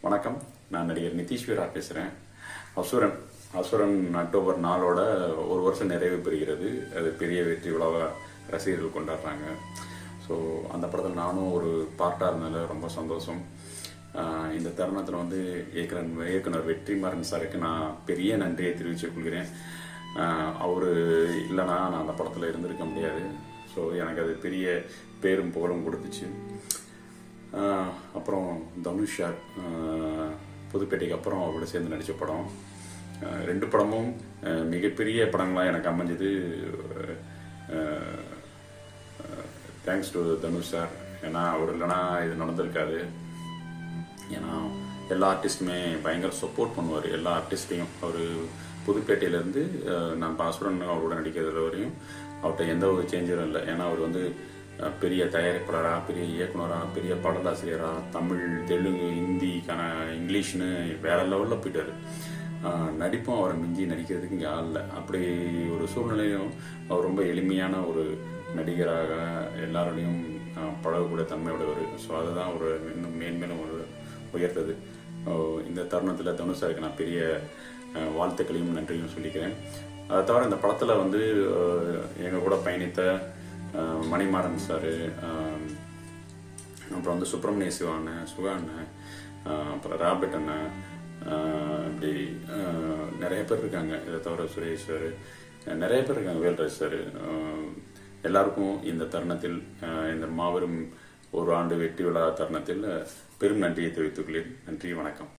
வணக்கம் நான் நடிகர் நிதிஷ்வரா பேசுகிறேன் அசுரன் அசுரன் அக்டோபர் நாளோட ஒரு வருஷம் நிறைவு பெறுகிறது அது பெரிய வெற்றி விழாவாக ரசிகர்கள் கொண்டாடுறாங்க ஸோ அந்த படத்தில் நானும் ஒரு பார்ட்டாக இருந்ததில் ரொம்ப சந்தோஷம் ஆஹ் இந்த தருணத்தில் வந்து இயக்குனர் இயக்குனர் வெற்றிமாறன் சாருக்கு நான் பெரிய நன்றியை தெரிவித்துக் கொள்கிறேன் அவர் இல்லைனா நான் அந்த படத்தில் இருந்திருக்க முடியாது ஸோ எனக்கு அது பெரிய பேரும் புகழும் கொடுத்துச்சு ஆஹ் அப்புறம் தனுஷார் ஆஹ் புதுப்பேட்டைக்கு அப்புறம் அவரோட சேர்ந்து நடித்த படம் ஆஹ் ரெண்டு படமும் ஆஹ் மிகப்பெரிய படங்களாக எனக்கு அமைஞ்சது தேங்க்ஸ் டு தனுஷ் சார் ஏன்னா அவர் இல்லைனா இது நடந்திருக்காது ஏன்னா எல்லா ஆர்டிஸ்ட்டுமே பயங்கர சப்போர்ட் பண்ணுவார் எல்லா ஆர்டிஸ்ட்டையும் அவர் புதுப்பேட்டையிலேருந்து நான் பாசுரன் அவரோட நடிக்கிறது வரையும் அவர்கிட்ட எந்த ஒரு சேஞ்சும் இல்லை ஏன்னா அவர் வந்து அஹ், பெரிய தயாரிப்பாளராக பெரிய இயக்குனராக பெரிய பாடலாசிரியராக தமிழ் தெலுங்கு ஹிந்தி கன இங்கிலீஷ்னு வேற லெவலில் போயிட்டாரு ஆஹ், நடிப்பும் அவரை மிஞ்சி நடிக்கிறதுக்கு இங்கே ஆள் இல்லை அப்படி ஒரு சூழ்நிலையும் அவர் ரொம்ப எளிமையான ஒரு நடிகராக எல்லாரோடையும் ஆஹ், பழகக்கூடிய தன்மையுடையவர் ஸோ அதுதான் ஒரு இன்னும் மேன்மேலும் ஒரு உயர்த்தது ஆஹ், இந்த தருணத்தில் தனுஷாருக்கு நான் பெரிய ஆஹ், வாழ்த்துக்களையும் நன்றியும் சொல்லிக்கிறேன் அதை தவிர இந்த படத்தில் வந்து எங்கள் கூட பயணித்த ஆஹ், மணிமாறன் சார் அப்புறம் வந்து சுப்பிரமணிய சிவா அண்ணன் சுகா அண்ணன் ஆஹ், அப்புறம் ராபர்ட் அண்ணன் ஆஹ், இப்படி ஆஹ், நிறைய பேர் இருக்காங்க இதை தவிர சுரேஷ் சார் நிறைய பேர் இருக்காங்க வேல்ராஜ் சார் எல்லாருக்கும் இந்த தருணத்தில் ஆஹ், இந்த மாபெரும் ஒரு ஆண்டு வெற்றி விழா தருணத்தில் பெரும் நன்றியை தெரிவித்துக் கொள்கிறேன் நன்றி வணக்கம்